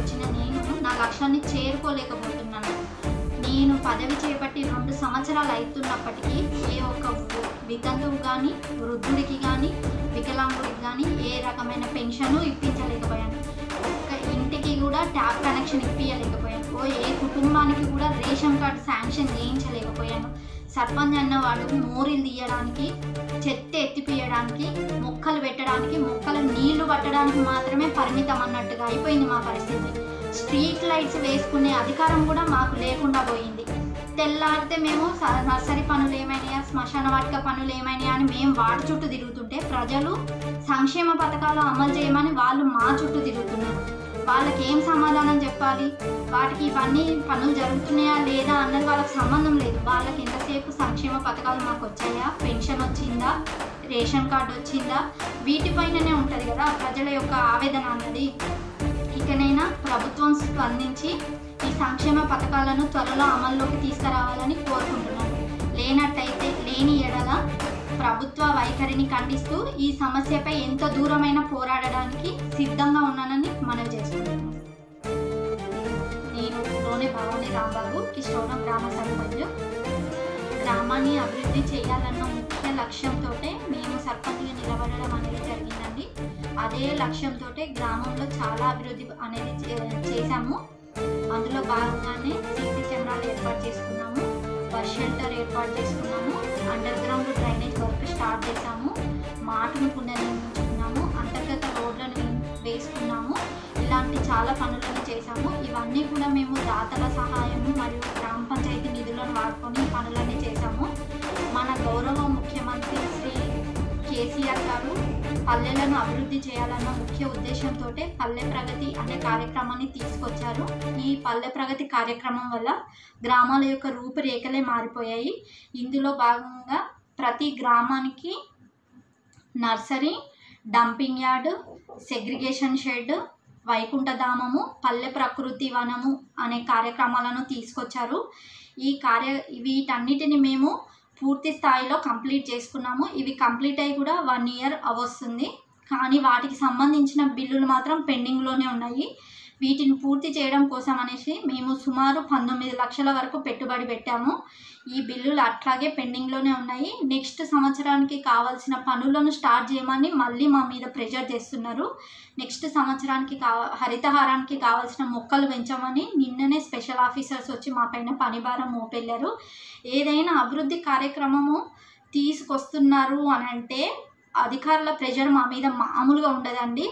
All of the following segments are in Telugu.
వచ్చిన నేను నా లక్ష్యాన్ని చేరుకోలేకపోతున్నాను నేను పదవి చేపట్టి రెండు సంవత్సరాలు అవుతున్నప్పటికీ ఏ ఒక్క వితంతువు కానీ వృద్ధుడికి కానీ వికలాంగుడికి కానీ ఏ రకమైన పెన్షన్ ఇప్పించలేకపోయాను ఒక్క ఇంటికి కూడా ట్యాప్ కనెక్షన్ ఇప్పించలేకపోయాను ఓ ఏ కుటుంబానికి కూడా రేషన్ కార్డు శాంక్షన్ చేయించలేకపోయాను సర్పంచ్ అన్నవాడు మోరీలు తీయడానికి చెత్త ఎత్తిపియడానికి మొక్కలు పెట్టడానికి మొక్కలు నీళ్లు పట్టడానికి మాత్రమే పరిమితం అన్నట్టుగా అయిపోయింది మా పరిస్థితి స్ట్రీట్ లైట్స్ వేసుకునే అధికారం కూడా మాకు లేకుండా పోయింది తెల్లారితే మేము స- నర్సరీ పనులు ఏమైనాయా శ్మశాన వాటిక పనులు ఏమైనాయా అని మేము వాటి చుట్టూ తిరుగుతుంటే ప్రజలు సంక్షేమ పథకాలు అమలు చేయమని వాళ్ళు మా చుట్టూ తిరుగుతున్నారు వాళ్ళకి ఏం సమాధానం చెప్పాలి వాటికి ఇవన్నీ పనులు జరుగుతున్నాయా లేదా అన్నది వాళ్ళకి సంబంధం లేదు వాళ్ళకి ఎంతసేపు సంక్షేమ పథకాలు మాకు వచ్చాయా పెన్షన్ వచ్చిందా రేషన్ కార్డు వచ్చిందా వీటిపైననే ఉంటుంది కదా ప్రజల యొక్క ఆవేదన అన్నది ఇకనైనా ప్రభుత్వం స్పందించి ఈ సంక్షేమ పథకాలను త్వరలో అమల్లోకి తీసుకురావాలని కోరుకుంటున్నాను లేనట్టయితే లేని ఎడల ప్రభుత్వ వైఖరిని ఖండిస్తూ ఈ సమస్యపై ఎంత దూరమైన పోరాడడానికి సిద్ధంగా ఉన్నానని మనవి చేసుకుంటున్నాను నేను లోని భవాని రాంబాబు కిషోరం గ్రామ సర్పంచ్ గ్రామాన్ని అభివృద్ధి చేయాలన్న ముఖ్య లక్ష్యంతో మేము సర్పంచ్గా నిలబడడం అనేది జరిగిందండి అదే లక్ష్యంతో గ్రామంలో చాలా అభివృద్ధి అనేది చే- చేశాము అందులో భాగంగానే సీసీ కెమెరాలు ఏర్పాటు చేసుకున్నాము బస్ షెల్టర్ ఏర్పాటు చేసుకున్నాము underground drainage work start చేశాము మాటను పునర్నిర్మించుకున్నాము అంతర్గత రోడ్లను వేసుకున్నాము ఇలాంటి చాలా పనులను చేశాము ఇవన్నీ కూడా మేము దాతల సహాయము మరియు గ్రామ పంచాయతీ నిధులను వాడుకొని ఈ పనులన్నీ చేశాము మన గౌరవ ముఖ్యమంత్రి శ్రీ కేసీఆర్ గారు పల్లెలను అభివృద్ధి చేయాలన్న ముఖ్య ఉద్దేశంతో పల్లె ప్రగతి అనే కార్యక్రమాన్ని తీసుకొచ్చారు ఈ పల్లె ప్రగతి కార్యక్రమం వల్ల గ్రామాల యొక్క రూపురేఖలే మారిపోయాయి ఇందులో భాగంగా ప్రతి గ్రామానికి nursery dumping yard segregation shed వైకుంఠధామము పల్లె ప్రకృతి వనము అనే కార్యక్రమాలను తీసుకొచ్చారు ఈ కార్య వీటన్నిటిని మేము పూర్తి స్థాయిలో కంప్లీట్ చేసుకున్నాము ఇవి కంప్లీట్ అయ్యి కూడా వన్ ఇయర్ అవస్తుంది కానీ వాటికి సంబంధించిన బిల్లులు మాత్రం పెండింగ్లోనే ఉన్నాయి వీటిని పూర్తి చేయడం కోసం అనేసి మేము సుమారు పంతొమ్మిది లక్షల వరకు పెట్టుబడి పెట్టాము ఈ బిల్లులు అట్లాగే పెండింగ్లోనే ఉన్నాయి నెక్స్ట్ సంవత్సరానికి కావాల్సిన పనులను స్టార్ట్ చేయమని మళ్ళీ మా మీద ప్రెషర్ చేస్తున్నారు నెక్స్ట్ సంవత్సరానికి కా హరితహారానికి కావాల్సిన మొక్కలు పెంచమని నిన్ననే స్పెషల్ ఆఫీసర్స్ వచ్చి మా పైన పనిభారం మోపెళ్ళారు ఏదైనా అభివృద్ధి కార్యక్రమము తీసుకొస్తున్నారు అని అంటే అధికారుల ప్రెషర్ మా మీద మామూలుగా ఉండదండి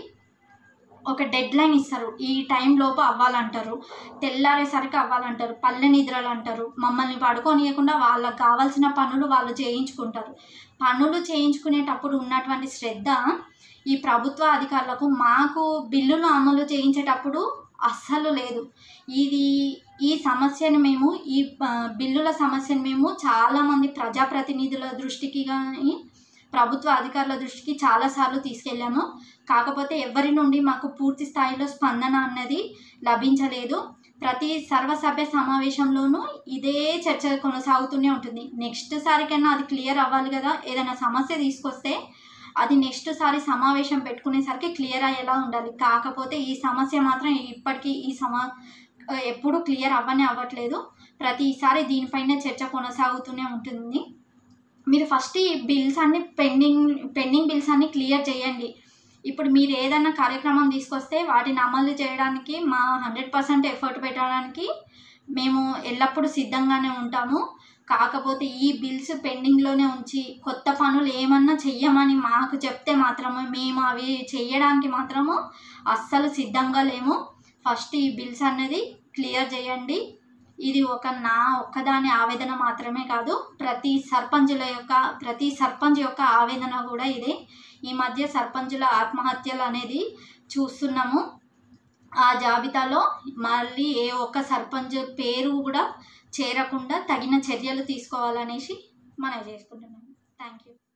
ఒక డెడ్ లైన్ ఇస్తారు ఈ టైం లోపు అవ్వాలంటారు తెల్లారేసరికి అవ్వాలంటారు పల్లె నిద్రలు అంటారు మమ్మల్ని పడుకోనియకుండా వాళ్ళకి కావాల్సిన పనులు వాళ్ళు చేయించుకుంటారు పనులు చేయించుకునేటప్పుడు ఉన్నటువంటి శ్రద్ధ ఈ ప్రభుత్వ అధికారులకు మాకు బిల్లులు అమలు చేయించేటప్పుడు అస్సలు లేదు ఇది ఈ సమస్యను మేము ఈ ఆ, బిల్లుల సమస్యను మేము చాలామంది ప్రజాప్రతినిధుల దృష్టికి కానీ ప్రభుత్వ అధికారుల దృష్టికి చాలాసార్లు తీసుకెళ్ళాము కాకపోతే ఎవరి నుండి మాకు పూర్తి స్థాయిలో స్పందన అన్నది లభించలేదు ప్రతి సర్వసభ్య సమావేశంలోనూ ఇదే చర్చ కొనసాగుతూనే ఉంటుంది నెక్స్ట్ సారికైనా అది క్లియర్ అవ్వాలి కదా ఏదైనా సమస్య తీసుకొస్తే అది నెక్స్ట్ సారి సమావేశం పెట్టుకునేసరికి క్లియర్ అయ్యేలా ఉండాలి కాకపోతే ఈ సమస్య మాత్రం ఇప్పటికీ ఈ సమా ఎప్పుడు క్లియర్ అవ్వనే అవ్వట్లేదు ప్రతిసారి దీనిపైన చర్చ కొనసాగుతూనే ఉంటుంది మీరు ఫస్ట్ ఈ బిల్స్ అన్ని పెండింగ్ పెండింగ్ బిల్స్ అన్ని క్లియర్ చేయండి ఇప్పుడు మీరు ఏదైనా కార్యక్రమం తీసుకొస్తే వాటిని అమలు చేయడానికి మా హండ్రెడ్ పర్సెంట్ ఎఫర్ట్ పెట్టడానికి మేము ఎల్లప్పుడూ సిద్ధంగానే ఉంటాము కాకపోతే ఈ బిల్స్ పెండింగ్లోనే ఉంచి కొత్త పనులు ఏమన్నా చెయ్యమని మాకు చెప్తే మాత్రమే మేము అవి చెయ్యడానికి మాత్రము అస్సలు సిద్ధంగా లేము ఫస్ట్ ఈ బిల్స్ అనేది క్లియర్ చేయండి ఇది ఒక నా ఒక్కదాని ఆవేదన మాత్రమే కాదు ప్రతి సర్పంచుల యొక్క ప్రతి సర్పంచ్ యొక్క ఆవేదన కూడా ఇదే ఈ మధ్య సర్పంచుల ఆత్మహత్యలు అనేది చూస్తున్నాము ఆ జాబితాలో మళ్ళీ ఏ ఒక్క సర్పంచ్ పేరు కూడా చేరకుండా తగిన చర్యలు తీసుకోవాలనేసి మనం చేసుకుంటున్నాము థ్యాంక్ యూ